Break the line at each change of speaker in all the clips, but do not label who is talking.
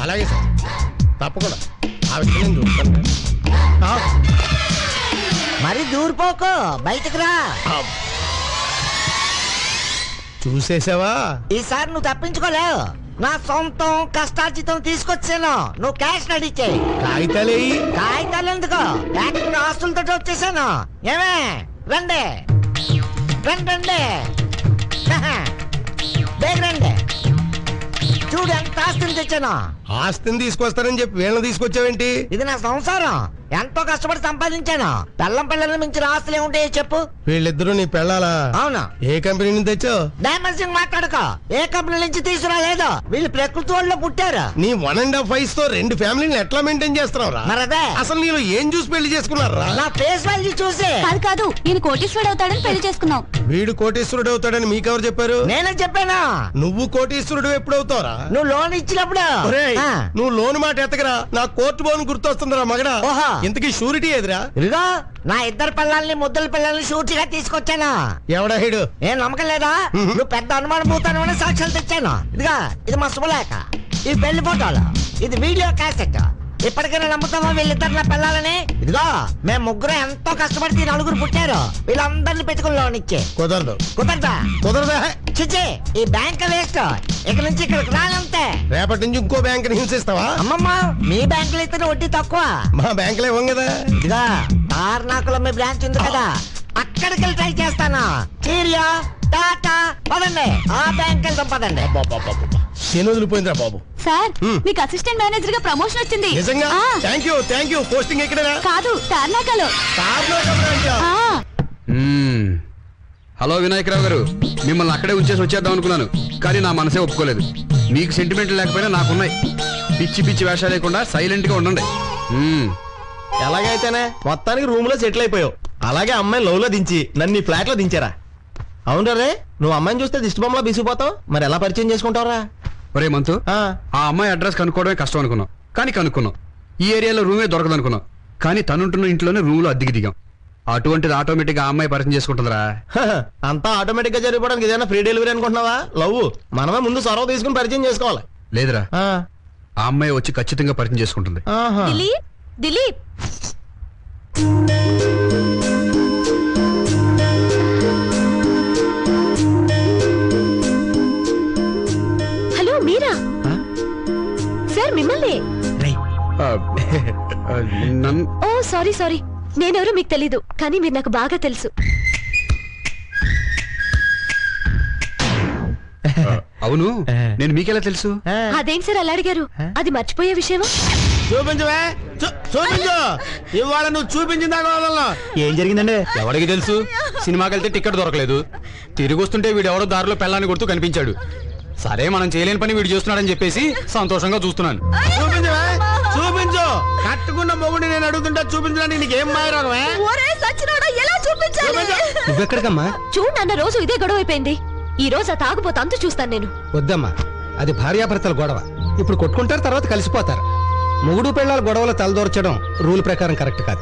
అలాగే సార్ తప్పకుండా ఆ విషయం నేను చూస్తాను ఆ,
మరి దూరిపోకు బయటకు రా
ఆ. చూసేసావా
ఈసారి నువ్వు తప్పించుకోలేవు నా సొంతం కష్టార్జితం తీసుకొచ్చాను నువ్వు క్యాష్ నడిచే
కాగితాలేయి
కాగితాలు ఎందుకు ఫ్యాక్టరీ ఆస్తులతో వచ్చేసాను ఏమే రండి రండి రండి బేగ రండి చూడు ఎంత ఆస్తిని తెచ్చాను
ఆస్తిని తీసుకొస్తానని చెప్పి వీళ్ళని తీసుకొచ్చావేంటి
ఇది నా సంసారం ఎంతో కష్టపడి సంపాదించాను పెళ్ళం పిల్లల్ని మించిన ఆస్తులు ఏముంటాయో చెప్పు
వీళ్ళిద్దరూ నీ పెళ్ళాలా
అవును
ఏ కంపెనీ నుంచి తెచ్చావు
డైమండ్ సింగ్ మాట్లాడుకో ఏ కంపెనీ నుంచి తీసుకురాలేదు వీళ్ళు ప్రకృతి వాళ్ళు పుట్టారు
నీ వన్ అండ్ హాఫ్ వయసు తో రెండు ఫ్యామిలీని ఎట్లా మెయింటైన్ చేస్తున్నావురా
మరి అదే
అసలు నీలో ఏం చూసి పెళ్లి చేసుకున్నారా
నా ఫేస్ వాల్యూ చూసి
కాదు కాదు ఈయన కోటీశ్వరుడు అవుతాడని పెళ్లి చేసుకున్నాం
వీడు కోటీశ్వరుడు అవుతాడని మీకెవరు చెప్పారు
నేనే చెప్పాను
నువ్వు కోటీశ్వరుడు ఎప్పుడు అవుతావురా
నువ్వు లోన్ ఇచ్చినప్పుడు
ఒరేయ్,
ఆ,
నువ్వు లోన్ మాట ఎత్తకరా నా కోర్టు బోన్ గుర్తొస్తుందిరా మగడా
ఓహో.
ఇంతకీ షూరిటీ ఎదురా
ఇదిగో నా ఇద్దరు పిల్లల్ని ముద్దల పిల్లల్ని షూటిగా తీసుకొచ్చాను
ఎవడా హీడు
ఏం నమ్మకం లేదా
మ్మ్.
నువ్వు పెద్ద అనుమానం పోతాను సాక్ష్యాలు తెచ్చాను ఇదిగా ఇది మా శుభలేఖ ఈ పెళ్లి ఫోటోలు ఇది వీడియో క్యాసెట్ ఇప్పటికైనా నమ్ముతామా వీళ్ళిద్దరు నా పిల్లలని ఇదిగో మేము ముగ్గురు ఎంతో కష్టపడి ఈ నలుగురు పుట్టారు వీళ్ళందరినీ పెట్టుకుని లోన్ ఇచ్చే
కుదరదు
కుదరదా
కుదరదా
చిచి ఈ బ్యాంక్ వేస్ట్ ఇక నుంచి ఇక్కడికి రానంతే
రేపటి నుంచి ఇంకో బ్యాంక్ హింసిస్తావా
అమ్మమ్మ మీ బ్యాంకులో అయితే వడ్డీ తక్కువ
మా బ్యాంకులో ఇవ్వం కదా
ఇదిగా తార్నాకులో మీ బ్రాంచ్ ఉంది కదా అక్కడికి వెళ్ళి ట్రై చేస్తాను చీరియా టాటా పదండి ఆ బ్యాంక్ వెళ్దాం పదండి
శని వదిలిపోయిందిరా బాబు
సార్
హ్మ్.
మీకు అసిస్టెంట్ మేనేజర్ గా ప్రమోషన్ వచ్చింది
నిజంగా
ఆ,
thank you thank you posting ఎక్కడరా
కాదు తార్నాకలో ఆ,
మ్మ్. హలో వినాయకరావు గారు మిమ్మల్ని అక్కడే ఉంచేసి వచ్చేద్దాం అనుకున్నాను కానీ నా మనసే ఒప్పుకోలేదు మీకు సెంటిమెంట్ లేకపోయినా నాకున్నాయి పిచ్చి పిచ్చి వేషాలు లేకుండా సైలెంట్ గా ఉండండి మ్మ్.
ఎలాగైతేనే మొత్తానికి రూమ్ లో సెటిల్ అయిపోయావు అలాగే అమ్మాయిని లవ్ లో దించి నన్ను ఫ్లాట్ లో దించారా అవును రే నువ్వు అమ్మాయిని చూస్తే దిష్టి బొమ్మలా బిసిపోతావు మరి ఎలా పరిచయం చేసుకుంటావురా
ఒరే మంతు
ఆ,
ఆ అమ్మాయి అడ్రస్ కనుక్కోవడమే కష్టం అనుకున్నాం కానీ కనుక్కున్నాం ఈ ఏరియాలో రూమే దొరకదు అనుకున్నాం కానీ తనుంటున్న ఇంట్లోనే రూమ్ లో అద్దెకి దిగాం అటువంటిది ఆటోమేటిక్ గా ఆ అమ్మాయి పరిచయం చేసుకుంటుందిరా
హహ, అంతా ఆటోమేటిక్ గా జరిగిపోవడానికి ఇదేనా ఫ్రీ డెలివరీ అనుకుంటున్నావా లవ్ మనమే ముందు సొరవ తీసుకుని పరిచయం చేసుకోవాలి
లేదురా
ఆ,
ఆ అమ్మాయి వచ్చి ఖచ్చితంగా పరిచయం చేసుకుంటుంది
ఆహా.
దిలీప్ దిలీప్ హలో మీరా
ఆ?
సార్ మిమ్మల్ని
ఆ, ఆ, నన్-
ఓ సారీ సారీ నేనెవరో మీకు తెలీదు కానీ మీరు నాకు బాగా తెలుసు
ఆ, అవును నేను మీకెలా తెలుసు
ఆ,
అదేంటి సార్ అలా అడిగారు అది మర్చిపోయే విషయమా
చూపించవే చూ- చూపించు ఇవాళ నువ్వు చూపించిన దాకా వదలను.
ఏం జరిగిందండి
ఎవరికి తెలుసు సినిమాకి వెళ్తే టికెట్ దొరకలేదు తిరిగి వస్తుంటే వీడు ఎవడో దారిలో పెళ్ళాన్ని కొడుతూ కనిపించాడు సరే మనం చేయలేని పని వీడు చేస్తున్నాడని చెప్పేసి సంతోషంగా చూస్తున్నాను
చూపించవే చూపించు కట్టుకున్న మొగుడిని నేను అడుగుతుంటా చూపించడానికి నీకేం మాయరోగమే
ఎలా చూపించాలి
నువ్వెక్కడికమ్మా
చూడు నాన్న రోజు ఇదే గొడవ అయిపోయింది ఈ రోజు ఆ తాగుపోతే అంతు చూస్తాను నేను
వద్దమ్మా అది భార్యాభర్తల గొడవ ఇప్పుడు కొట్టుకుంటారు తర్వాత కలిసిపోతారు మొగుడు పెళ్ళాల గొడవలు తలదోర్చడం రూల్ ప్రకారం కరెక్ట్ కాదు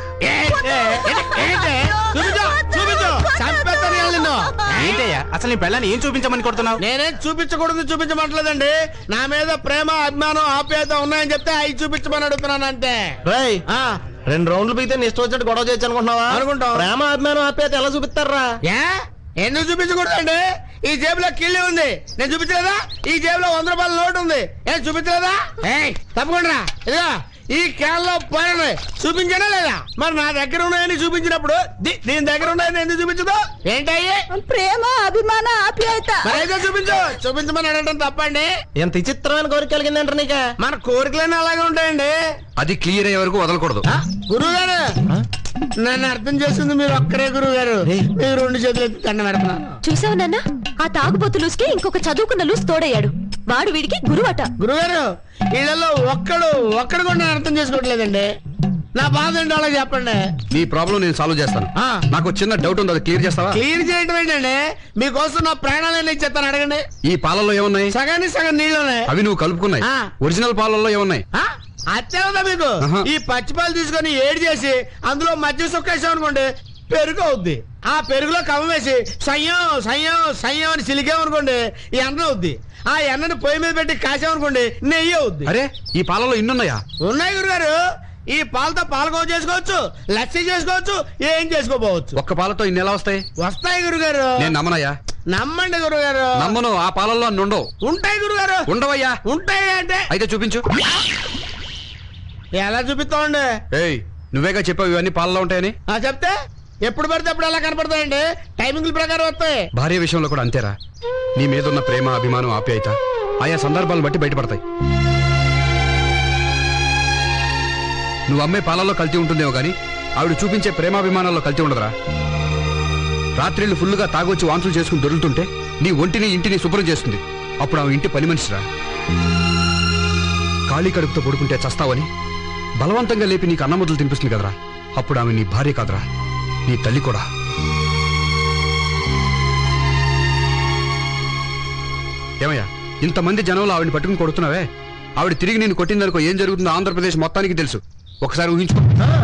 చూపించు చూపించు చంపేస్తాను ఇవాళ నిన్ను
ఏంటయ్యా అసలు నీ పెళ్ళాన్ని ఏం చూపించమని కొడుతున్నావు
నేనేం చూపించకూడదు చూపించమంటలేదండి నా మీద ప్రేమ అభిమానం ఆప్యాయత ఉన్నాయని చెప్తే అవి చూపించమని అడుగుతున్నాను అంతే
రేయ్
ఆ,
రెండు రౌండ్లు పీకితే నీ ఇష్టం వచ్చినట్టు గొడవ చేయొచ్చు అనుకుంటున్నావా
అనుకుంటాం.
ప్రేమ అభిమానం ఆప్యాయత ఎలా చూపిస్తారా
ఏ ఎందుకు చూపించకూడదండి ఈ జేబులో కిళ్ళి ఉంది నేను చూపించలేదా ఈ జేబులో వంద రూపాయల నోటు ఉంది ఏం చూపించలేదా ఏయ్ తప్పకుండా ఇదిగో ఈ క్యాన్లో పోయినాయి చూపించానా లేదా మరి నా దగ్గర ఉన్నాయని చూపించినప్పుడు ది- దీని దగ్గర ఉన్నాయని ఎందుకు చూపించదు ఏంటయ్యి
ప్రేమ అభిమాన ఆప్యాయత
మరి అయితే చూపించు చూపించమని అడగడం తప్పండి
ఎంత విచిత్రమైన కోరిక కలిగిందంటారు నీకే
మన కోరికలన్నీ అలాగే ఉంటాయండి
అది క్లియర్ అయ్యే వరకు వదలకూడదు
గురువు గారు నన్ను అర్థం చేస్తుంది మీరు ఒక్కరే గురువు గారు మీరు రెండు చేతులు ఎత్తి దండం పెడుతున్నాను
చూసావు నాన్న ఆ తాగుబోతు లూస్కి ఇంకొక చదువుకున్న లూస్ తోడయ్యాడు వాడు వీడికి గురువట
గురుగారు ఇళ్లలో ఒక్కడు ఒక్కడు కూడా నేను అర్థం చేసుకోవట్లేదండి నా బాధ ఏంటో అలా చెప్పండి
నీ ప్రాబ్లం నేను సాల్వ్ చేస్తాను
ఆ.
నాకు ఒక చిన్న డౌట్ ఉంది అది క్లియర్ చేస్తావా
క్లియర్ చేయటం ఏంటండి మీకోసం నా ప్రాణాలన్నీ ఇచ్చేస్తాను అడగండి
ఈ పాలల్లో ఏమున్నాయి
సగానికి సగం నీళ్ళు ఉన్నాయి
అవి నువ్వు కలుపుకున్నాయి
ఆ.
ఒరిజినల్ పాలల్లో ఏమున్నాయి
ఆ? అత్తే ఉందా మీకు
ఆహా.
ఈ పచ్చిపాలు తీసుకొని ఏడు చేసి అందులో మధ్య సుక్కేసాం అనుకోండి పెరుగు అవుద్ది ఆ పెరుగులో కవ్వం వేసి సయ్యం సయ్యం సయ్యం అని సిలికామనుకోండి ఈ ఎన్న అవుద్ది ఆ ఎన్నని పొయ్యి మీద పెట్టి కాసామనుకోండి నెయ్యి అవుద్ది
అరే ఈ పాలలో ఇన్నున్నాయా
ఉన్నాయి గురుగారు ఈ పాలతో పాలకోవ చేసుకోవచ్చు లస్సీ చేసుకోవచ్చు ఏం చేసుకోపోవచ్చు
ఒక్క పాలతో ఇన్ని ఎలా వస్తాయి
వస్తాయి గురుగారు
నేను నమ్మనయ్యా
నమ్మండి గురుగారు
నమ్మను ఆ పాలల్లో అన్ని ఉండవు
ఉంటాయి గురుగారు
ఉండవయ్యా
ఉంటాయి అంటే
అయితే చూపించు
ఎలా చూపిస్తామండి
ఏయ్ నువ్వేగా చెప్పావు ఇవన్నీ పాలలో ఉంటాయని
ఆ చెప్తే ఎప్పుడు పడితే అప్పుడు ఎలా కనపడతాయండి టైమింగ్ల ప్రకారం వస్తాయి
భార్య విషయంలో కూడా అంతేరా నీ మీద ఉన్న ప్రేమ అభిమానం ఆప్యాయత ఆయా సందర్భాలను బట్టి బయటపడతాయి నువ్వు అమ్మే పాలలో కల్తీ ఉంటుందేమో కానీ ఆవిడ చూపించే ప్రేమాభిమానాల్లో కల్తీ ఉండదురా రాత్రిళ్ళు ఫుల్లుగా తాగొచ్చి వాంతులు చేసుకుని దొరుకుతుంటే నీ ఒంటిని ఇంటిని శుభ్రం చేస్తుంది అప్పుడు ఆమె ఇంటి పని మనిషిరా ఖాళీ కడుపుతో పడుకుంటే చస్తావని బలవంతంగా లేపి నీకు అన్నముద్దలు తినిపిస్తుంది కదరా అప్పుడు ఆమె నీ భార్య కాదురా నీ తల్లి కూడా ఏమయ్యా ఇంతమంది జనంలో ఆవిడని పట్టుకుని కొడుతున్నావే ఆవిడ తిరిగి నేను కొట్టిందనుకో ఏం జరుగుతుందో ఆంధ్రప్రదేశ్ మొత్తానికి తెలుసు ఒకసారి ఊహించుకో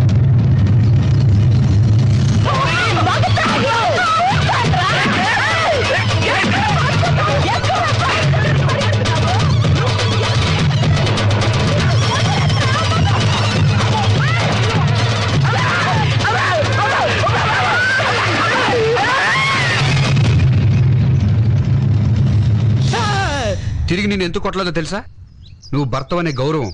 తిరిగి నేను ఎందుకు కొట్టలేదో తెలుసా నువ్వు భర్తవనే గౌరవం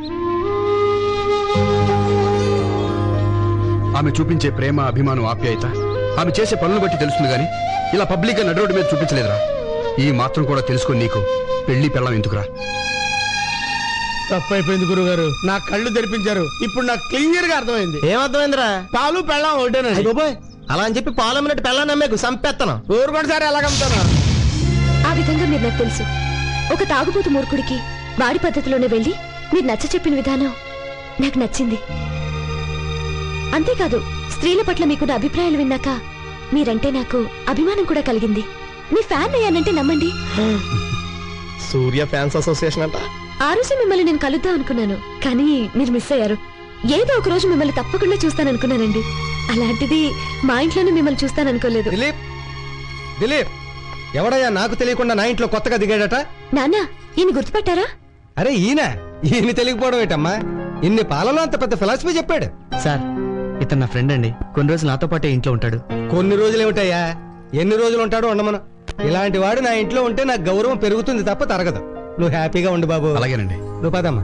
ఆమె చూపించే ప్రేమ అభిమానం ఆప్యాయత ఆమె చేసే పనులు బట్టి తెలుస్తుంది గాని ఇలా పబ్లిక్ గా నడు రోడ్డు మీద చూపించలేదురా ఈ మాత్రం కూడా తెలుసుకొని నీకు పెళ్లి పెళ్ళం ఎందుకురా
తప్పైపోయింది గురుగారు నా కళ్ళు తెరిపించారు ఇప్పుడు నాకు క్లియర్ గా అర్థమైంది
ఏమర్థమైందిరా
పాలు పెళ్ళం ఒకటేనండి
అయ్య బాబోయ్ అలా అని చెప్పి పాలు అమ్మినట్టు పెళ్ళాన్ని నమ్మేకు సంపేత్తను
ఊరుకోండి సార్ ఎలాగమ్ముతాను
ఆ విధంగా మీరు నాకు తెలుసు ఒక తాగుబోతు మూర్ఖుడికి వాడి పద్ధతిలోనే వెళ్ళి మీరు నచ్చ చెప్పిన విధానం నాకు నచ్చింది అంతేకాదు స్త్రీల పట్ల మీకున్న అభిప్రాయాలు విన్నాక మీరంటే నాకు అభిమానం కూడా కలిగింది మీ ఫ్యాన్ అయ్యానంటే నమ్మండి
సూర్య ఫ్యాన్స్ అసోసియేషన్ అంట
ఆ రోజు మిమ్మల్ని నేను కలుద్దాం అనుకున్నాను కానీ మీరు మిస్ అయ్యారు ఏదో ఒక రోజు మిమ్మల్ని తప్పకుండా చూస్తాననుకున్నానండి అలాంటిది మా ఇంట్లోనే మిమ్మల్ని చూస్తాననుకోలేదు
దిలీప్ దిలీప్ ఎవడయ్యా నాకు తెలియకుండా నా ఇంట్లో కొత్తగా దిగాడట
నాన్న ఈయన గుర్తుపట్టారా
అరే ఈయన ఈయన తెలియకపోవడం ఏంటమ్మా ఇన్ని పాలలో అంత పెద్ద ఫిలాసఫీ చెప్పాడు
సార్ ఇతను నా ఫ్రెండ్ అండి కొన్ని రోజులు నాతో పాటే ఇంట్లో ఉంటాడు
కొన్ని రోజులు ఏమిటయ్యా ఎన్ని రోజులు ఉంటాడో ఉండమను ఇలాంటి వాడు నా ఇంట్లో ఉంటే నాకు గౌరవం పెరుగుతుంది తప్ప తరగదు నువ్వు హ్యాపీగా ఉండు బాబు
అలాగేనండి
నువ్వు పదమ్మా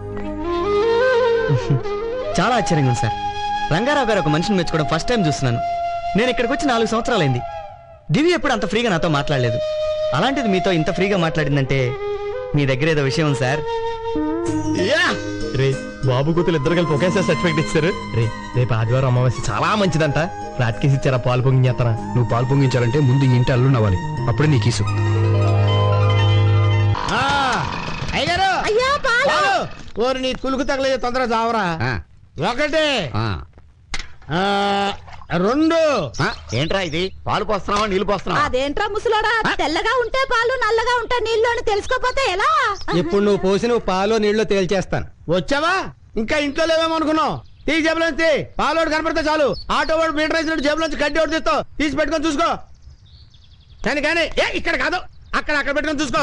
చాలా ఆశ్చర్యంగా ఉంది సార్ రంగారావు గారు ఒక మనిషిని మెచ్చుకోవడం ఫస్ట్ టైం చూస్తున్నాను నేను ఇక్కడికి వచ్చి నాలుగు సంవత్సరాలైంది దివ్య ఎప్పుడు అంత ఫ్రీగా నాతో మాట్లాడలేదు అలాంటిది మీతో ఇంత ఫ్రీగా మాట్లాడిందంటే మీ దగ్గర ఏదో విషయం ఉంది సార్
రే బాబు కూతురు ఇద్దరు కలిపి ఒకేసారి సర్టిఫికెట్ ఇచ్చారు రే రేపు ఆదివారం అమావాస్య చాలా మంచిదంట రాట్కేసి ఇచ్చారా పాలు పొంగిస్తారా
నువ్వు పాలు పొంగించాలంటే ముందు ఈ ఇంటి అల్లు నవ్వాలి అప్పుడే నీ కీసు
ఆ, అయ్యగారు
అయ్యా
పాలు ఓరి నీ కులుకు తగలేదు తొందర చావరా
ఆ,
ఒకటి
ఆ.
ఆ, రెండు
ఏంట్రా ఇది పాలు పోస్తున్నావా నీళ్లు పోస్తున్నావా
అదేంట్రా ముసలోడా తెల్లగా ఉంటే పాలు నల్లగా ఉంటే నీళ్లు అని తెలుసుకోపోతే ఎలా
ఇప్పుడు నువ్వు పోసి నువ్వు పాలో నీళ్ళు తేల్చేస్తాను
వచ్చావా ఇంకా ఇంట్లో లేవేమో అనుకున్నావు తీ జేబులోంచి పాలోడు కనపడితే చాలు ఆటో వాడు మీటర్ వేసినట్టు జేబులోంచి కడ్డీ ఒకటి తీస్తావు తీసి పెట్టుకొని చూసుకో కానీ కానీ ఏ ఇక్కడ కాదు అక్కడ అక్కడ పెట్టుకొని చూసుకో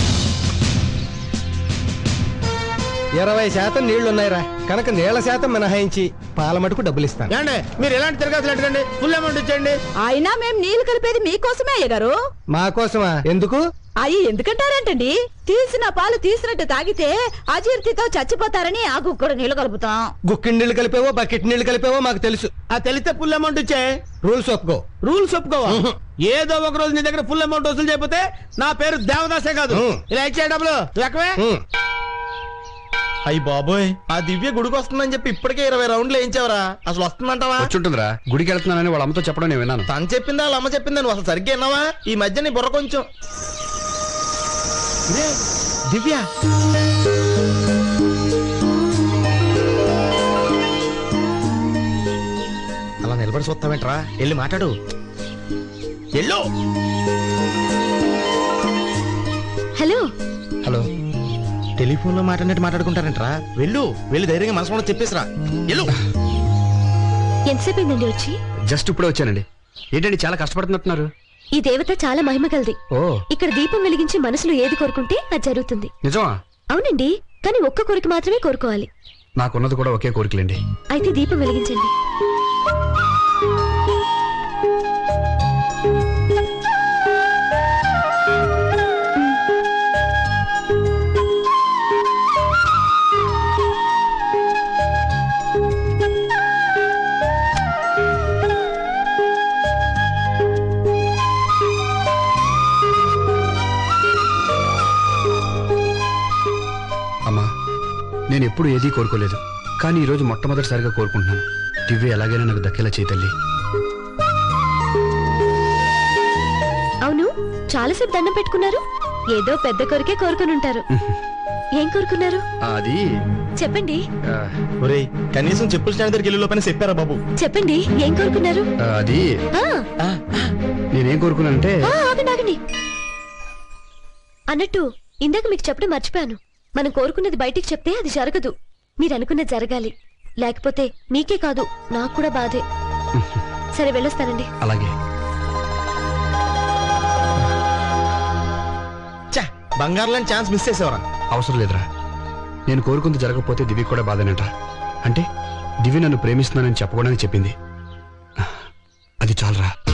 ఇరవై శాతం నీళ్లున్నాయిరా కనుక నీళ్ల శాతం మినహాయించి పాల మటుకు డబ్బులు ఇస్తాను
ఏమండి మీరు ఎలాంటి తిరగాల్సి ఎట్టకండి ఫుల్ అమౌంట్ ఇచ్చేయండి
అయినా మేం నీళ్లు కలిపేది మీకోసమే అయ్యగారు
మా కోసమా ఎందుకు
అయ్యి ఎందుకంటారేంటండి తీసిన పాలు తీసినట్టు తాగితే అజీర్తితో చచ్చిపోతారని ఆ కుక్కడు నీళ్లు కలుపుతాం
గుక్కిడి నీళ్లు కలిపేవో బకెట్ నీళ్లు కలిపేవో మాకు తెలుసు
ఆ తెలిస్తే ఫుల్ అమౌంట్ ఇచ్చే
రూల్స్ ఒప్పుకో
రూల్స్ ఒప్పుకోవా ఏదో ఒక రోజు నీ దగ్గర ఫుల్ అమౌంట్ వసూలు చేయకపోతే నా పేరు దేవదాసే కాదు
ఉం.
ఇలా ఇచ్చే డబ్బులు నువ్వు ఎక్కవే
ఉమ్.
అయ్యి బాబోయ్ ఆ దివ్య గుడికి వస్తుందని చెప్పి ఇప్పటికే ఇరవై రౌండ్లు వేయించావరా అసలు వస్తుందంటావా
వచ్చుంటుందిరా గుడికి వెళ్తున్నానని వాళ్ళ అమ్మతో చెప్పడం నేను విన్నాను
తను చెప్పిందా వాళ్ళ అమ్మ చెప్పిందా నువ్వు అసలు సరిగ్గా విన్నావా ఈ మధ్య నీ బుర్ర కొంచెం ఇదే, దివ్య అలా నిలబడి చూస్తావేంట్రా వెళ్ళి మాట్లాడు ఎల్లో
హలో
హలో
టెలిఫోన్ లో మాట్లాడినట్టు మాట్లాడుకుంటారంట్రా వెళ్ళు వెళ్ళి ధైర్యంగా మనసు చెప్పేసిరా వెళ్ళు
ఎంతసేపు అయిందండి వచ్చి
జస్ట్ ఇప్పుడే వచ్చానండి ఏంటండి చాలా కష్టపడుతున్నట్టున్నారు
ఈ దేవత చాలా మహిమ కలది
ఓ
ఇక్కడ దీపం వెలిగించి మనసులో ఏది కోరుకుంటే అది జరుగుతుంది
నిజమా
అవునండి కానీ ఒక్క కోరిక మాత్రమే కోరుకోవాలి
నాకున్నది కూడా ఒకే కోరికలండి
అయితే దీపం వెలిగించండి
అమ్మా నేను ఎప్పుడు ఏదీ కోరుకోలేదు కానీ ఈరోజు మొట్టమొదటిసారిగా కోరుకుంటున్నాను దివ్య ఎలాగైనా నాకు దక్కేలా చేయి తల్లి
అవును చాలాసేపు దండం పెట్టుకున్నారు ఏదో పెద్ద కోరికే కోరుకుని ఉంటారు ఏం కోరుకున్నారు
ఆ, అది
చెప్పండి
ఆ,
ఒరేయ్ కనీసం చెప్పులు స్టాండ్ దగ్గరికి వెళ్ళి లోపల చెప్పారా బాబు
చెప్పండి ఏం కోరుకున్నారు
ఆ, అది
ఆ,
నేనేం కోరుకున్నానంటే
ఆ, ఆగండి ఆగండి అన్నట్టు ఇందాక మీకు చెప్పడం మర్చిపోయాను మనం కోరుకున్నది బయటికి చెప్తే అది జరగదు మీరు అనుకున్నది జరగాలి లేకపోతే మీకే కాదు నాకు కూడా బాధే సరే వెళ్ళొస్తానండి
అలాగే
చా బంగారు లాంటి ఛాన్స్ మిస్ చేసేవరా
అవసరం లేదురా నేను కోరుకుంది జరగకపోతే దివ్య కూడా బాధనేట అంటే దివ్య నన్ను ప్రేమిస్తున్నానని చెప్పకూడదని చెప్పింది అది చాలరా